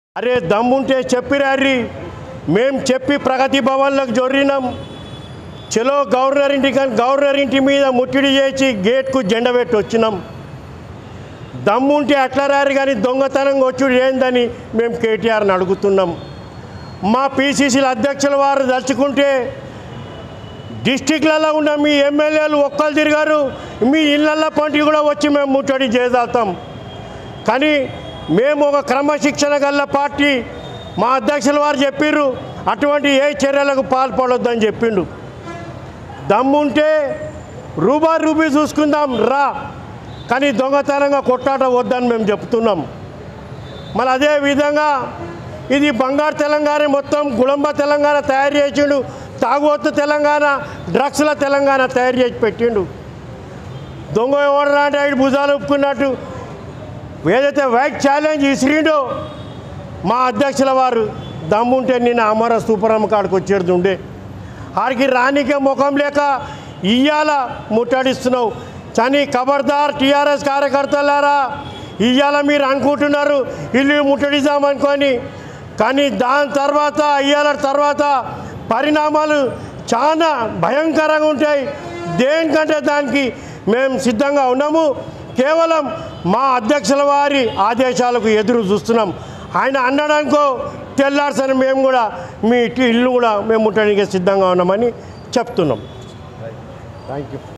అరే దమ్ముంటే చెప్పిరారి మేం చెప్పి ప్రగతి భవన్లకు జొర్రినాం చలో గవర్నర్ ఇంటి కానీ గవర్నర్ ఇంటి మీద ముట్టిడి చేసి గేట్కు జెండ పెట్టి వచ్చినాం దమ్ముంటే అట్లా రారు కానీ దొంగతనంగా వచ్చుడు ఏందని మేము కేటీఆర్ని అడుగుతున్నాం మా పీసీసీల అధ్యక్షుల వారు దలుచుకుంటే డిస్టిక్లలో ఉన్న మీ ఎమ్మెల్యేలు ఒక్కరు తిరిగారు మీ ఇళ్ళల్లో పంటి కూడా వచ్చి మేము ముట్టడి చేయగలుగుతాం కానీ మేము ఒక క్రమశిక్షణ గల పార్టీ మా అధ్యక్షుల వారు చెప్పిర్రు అటువంటి ఏ చర్యలకు పాల్పడొద్దని చెప్పిండు దమ్ముంటే రూబా రూబీ చూసుకుందాం రా కానీ దొంగతనంగా కొట్టాట వద్దని మేము చెప్తున్నాం మళ్ళీ అదే విధంగా ఇది బంగారు తెలంగాణ మొత్తం గుళంబ తెలంగాణ తయారు చేసిండు తాగుబోతు తెలంగాణ డ్రగ్స్ల తెలంగాణ తయారు చేసి పెట్టిండు దొంగ ఎవడరా అంటే ఐదు భుజాలు ఒప్పుకున్నట్టు ఏదైతే వైట్ ఛాలెంజ్ ఇసిరిండో మా అధ్యక్షుల వారు దమ్ముంటే నిన్న అమర సూపరమ్మ కాడికి వచ్చేది ఉండే ఆడికి రానికే ముఖం లేక ఇయ్యాల ముట్టడిస్తున్నావు కానీ ఖబర్దార్ టీఆర్ఎస్ కార్యకర్తలారా ఇయ్యాల మీరు అనుకుంటున్నారు ఇల్లు ముట్టడిద్దామనుకొని కానీ దాని తర్వాత ఇయ్యాల తర్వాత పరిణామాలు చాలా భయంకరంగా ఉంటాయి దేనికంటే దానికి మేము సిద్ధంగా ఉన్నాము కేవలం మా అధ్యక్షుల వారి ఆదేశాలకు ఎదురు చూస్తున్నాం ఆయన అన్నాడనుకో తెల్లార్సని మేము కూడా మీ ఇల్లు కూడా మేము ముట్టడానికి సిద్ధంగా ఉన్నామని చెప్తున్నాం థ్యాంక్ యూ